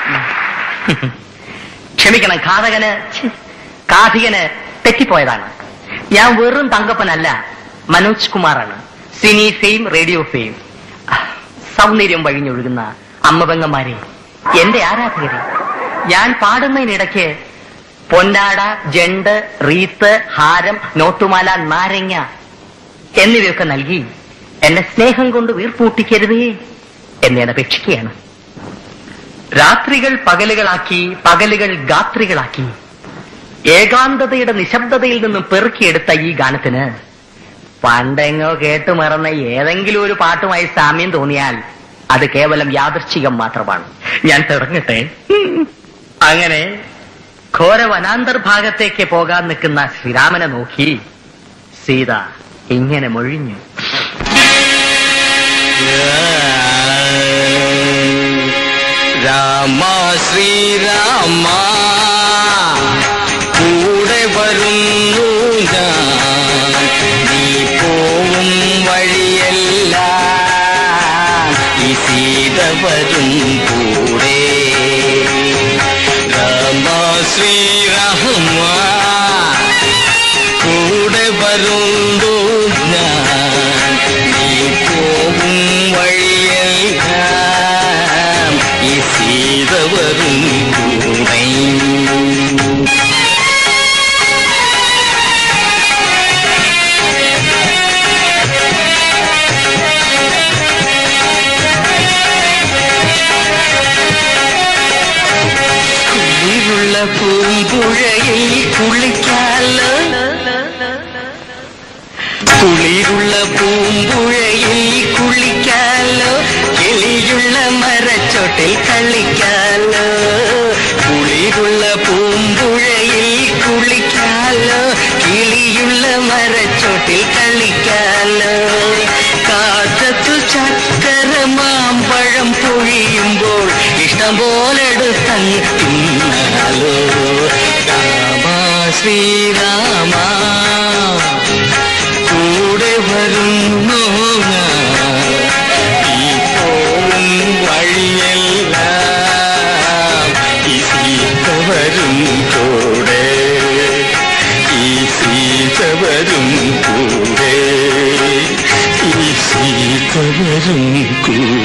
ക്ഷമിക്കണം ഘാതകന് ഛെ, കാഥികന് തെറ്റിപ്പോയതാണ് ഞാൻ വെറും തങ്കപ്പനല്ല മനോജ് കുമാറാണ് സിനി ഫെയിം റേഡിയോ ഫെയിം സൗന്ദര്യം വഴിഞ്ഞൊഴുകുന്ന അമ്മപെങ്ങന്മാരെ എന്റെ ആരാധകരെ ഞാൻ പാടുന്നതിനിടയ്ക്ക് പൊന്നാട ജണ്ട് റീത്ത് ഹാരം നോട്ടുമാല നാരങ്ങ എന്നിവയൊക്കെ നൽകി എന്നെ സ്നേഹം കൊണ്ട് വീർപ്പൂട്ടിക്കരുതേ എന്നെ അപേക്ഷിക്കുകയാണ് രാത്രികൾ പകലുകളാക്കി പകലുകൾ ഗാത്രികളാക്കി ഏകാന്തതയുടെ നിശബ്ദതയിൽ നിന്നും പെറുക്കിയെടുത്ത ഈ ഗാനത്തിന് പണ്ടെങ്ങോ കേട്ടു മറന്ന ഏതെങ്കിലും ഒരു പാട്ടുമായി സാമ്യം തോന്നിയാൽ അത് കേവലം യാദൃച്ഛികം മാത്രമാണ് ഞാൻ തുടങ്ങട്ടെ അങ്ങനെ ഘോര വനാന്തർഭാഗത്തേക്ക് പോകാൻ നിൽക്കുന്ന ശ്രീരാമനെ നോക്കി സീത ഇങ്ങനെ മൊഴിഞ്ഞു രാമ ശ്രീരാമ കൂടെ വരുന്നു ഞാൻ നീ പോവും വഴിയല്ല ഈ സീത വരും കൂടെ രാമ ശ്രീരാമ കൂടെ വരുന്നു ഞാൻ നീ പോവും വഴിയെല്ലാം ഈ സീത വരും കൂടെ കുളിരുള്ള പൂമ്പുഴയിൽ കുളിക്കാലോ കുളിരുള്ള പൂമ്പുഴയിൽ കുളിക്കാലോ കിളിയുള്ള മരച്ചോട്ടിൽ കളിക്കാലോ കുളിരുള്ള പൂമ്പുഴയിൽ കുളിക്കാലോ കിളിയുള്ള മരച്ചോട്ടിൽ കളിക്കാലോ കാറ്റത്തു ചക്കര മാമ്പഴം പൊഴിയുമ്പോൾ ഇഷ്ടം പോലെടുത്തങ്ങ് തിന്നാലോ രാമ ശ്രീരാമ കൂടെ വരുന്നു ഞാൻ. ഈ പോവും വഴിയെല്ലാം ഈ സീത വരും കൂടെ ഈ സീത വരും കൂടെ ഈ സീത വരും കൂടെ